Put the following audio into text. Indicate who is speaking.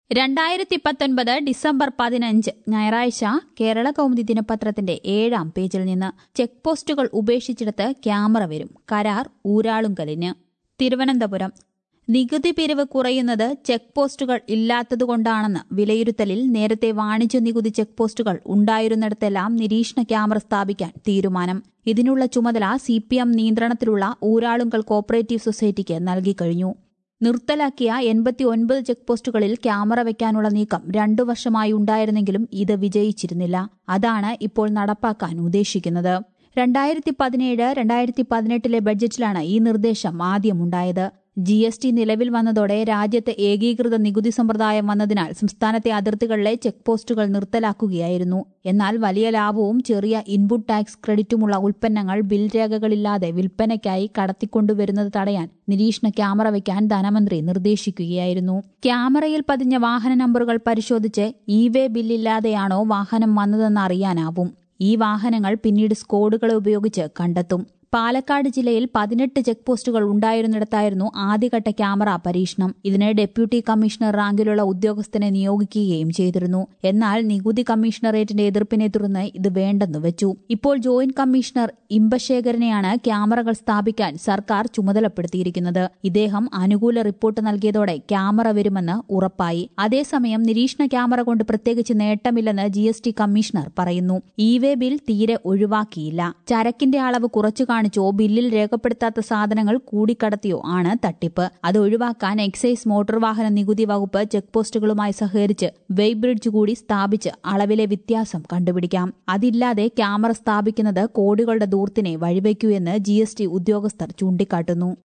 Speaker 1: രണ്ടായിരത്തി പത്തൊൻപത് ഡിസംബർ പതിനഞ്ച് ഞായറാഴ്ച കേരള കൗമുദി ദിനപത്രത്തിന്റെ ഏഴാം പേജിൽ നിന്ന് ചെക്ക് പോസ്റ്റുകൾ ഉപേക്ഷിച്ചിടത്ത് ക്യാമറ വരും കരാർ ഊരാളുങ്കലിന് തിരുവനന്തപുരം നികുതി പിരിവ് കുറയുന്നത് ചെക്ക് പോസ്റ്റുകൾ ഇല്ലാത്തതുകൊണ്ടാണെന്ന് വിലയിരുത്തലിൽ നേരത്തെ വാണിജ്യ നികുതി ചെക്ക് പോസ്റ്റുകൾ ഉണ്ടായിരുന്നിടത്തെല്ലാം നിരീക്ഷണ ക്യാമറ സ്ഥാപിക്കാൻ തീരുമാനം ഇതിനുള്ള ചുമതല സി പി എം നിയന്ത്രണത്തിലുള്ള ഊരാളുങ്കൽ കോപ്പറേറ്റീവ് സൊസൈറ്റിക്ക് നൽകിക്കഴിഞ്ഞു നിർത്തലാക്കിയ എൺപത്തി ഒൻപത് ചെക്ക് പോസ്റ്റുകളിൽ ക്യാമറ വയ്ക്കാനുള്ള നീക്കം രണ്ടു വർഷമായി ഉണ്ടായിരുന്നെങ്കിലും ഇത് വിജയിച്ചിരുന്നില്ല അതാണ് ഇപ്പോൾ നടപ്പാക്കാൻ ഉദ്ദേശിക്കുന്നത് രണ്ടായിരത്തി പതിനേഴ് രണ്ടായിരത്തി പതിനെട്ടിലെ ബഡ്ജറ്റിലാണ് ഈ നിർദ്ദേശം ആദ്യമുണ്ടായത് ജി എസ് ടി നിലവിൽ വന്നതോടെ രാജ്യത്ത് ഏകീകൃത നികുതി സമ്പ്രദായം വന്നതിനാൽ സംസ്ഥാനത്തെ അതിർത്തികളിലെ ചെക്ക് പോസ്റ്റുകൾ നിർത്തലാക്കുകയായിരുന്നു എന്നാൽ വലിയ ലാഭവും ചെറിയ ഇൻപുട്ട് ടാക്സ് ക്രെഡിറ്റുമുള്ള ഉൽപ്പന്നങ്ങൾ ബിൽ രേഖകളില്ലാതെ വിൽപ്പനയ്ക്കായി കടത്തിക്കൊണ്ടുവരുന്നത് തടയാൻ നിരീക്ഷണ ക്യാമറ വയ്ക്കാൻ ധനമന്ത്രി നിർദ്ദേശിക്കുകയായിരുന്നു ക്യാമറയിൽ പതിഞ്ഞ വാഹന നമ്പറുകൾ പരിശോധിച്ച് ഇ വേ ബില്ലില്ലാതെയാണോ വാഹനം വന്നതെന്ന് അറിയാനാവും ഈ വാഹനങ്ങൾ പിന്നീട് സ്കോഡുകളെ ഉപയോഗിച്ച് കണ്ടെത്തും പാലക്കാട് ജില്ലയിൽ പതിനെട്ട് ചെക്ക് പോസ്റ്റുകൾ ഉണ്ടായിരുന്നിടത്തായിരുന്നു ആദ്യഘട്ട ക്യാമറ പരീക്ഷണം ഇതിന് ഡെപ്യൂട്ടി കമ്മീഷണർ റാങ്കിലുള്ള ഉദ്യോഗസ്ഥനെ നിയോഗിക്കുകയും ചെയ്തിരുന്നു എന്നാൽ നികുതി കമ്മീഷണറേറ്റിന്റെ എതിർപ്പിനെ തുടർന്ന് ഇത് വേണ്ടെന്ന് വെച്ചു ഇപ്പോൾ ജോയിന്റ് കമ്മീഷണർ ഇമ്പശേഖരനെയാണ് ക്യാമറകൾ സ്ഥാപിക്കാൻ സർക്കാർ ചുമതലപ്പെടുത്തിയിരിക്കുന്നത് ഇദ്ദേഹം അനുകൂല റിപ്പോർട്ട് നൽകിയതോടെ ക്യാമറ വരുമെന്ന് ഉറപ്പായി അതേസമയം നിരീക്ഷണ ക്യാമറ കൊണ്ട് പ്രത്യേകിച്ച് നേട്ടമില്ലെന്ന് ജി എസ് ടി കമ്മീഷണർ പറയുന്നു ഇ വേ ബിൽ തീരെ ഒഴിവാക്കിയില്ല ചരക്കിന്റെ അളവ് കുറച്ചു കാണിച്ചോ ബില്ലിൽ രേഖപ്പെടുത്താത്ത സാധനങ്ങൾ കൂടിക്കടത്തിയോ ആണ് തട്ടിപ്പ് അത് ഒഴിവാക്കാൻ എക്സൈസ് മോട്ടോർ വാഹന നികുതി വകുപ്പ് ചെക്ക് പോസ്റ്റുകളുമായി സഹകരിച്ച് വെയ് ബ്രിഡ്ജ് കൂടി സ്ഥാപിച്ച് അളവിലെ വ്യത്യാസം കണ്ടുപിടിക്കാം അതില്ലാതെ ക്യാമറ സ്ഥാപിക്കുന്നത് കോടികളുടെ ദൂർത്തിനെ വഴിവെക്കൂ എന്ന് ജി ഉദ്യോഗസ്ഥർ ചൂണ്ടിക്കാട്ടുന്നു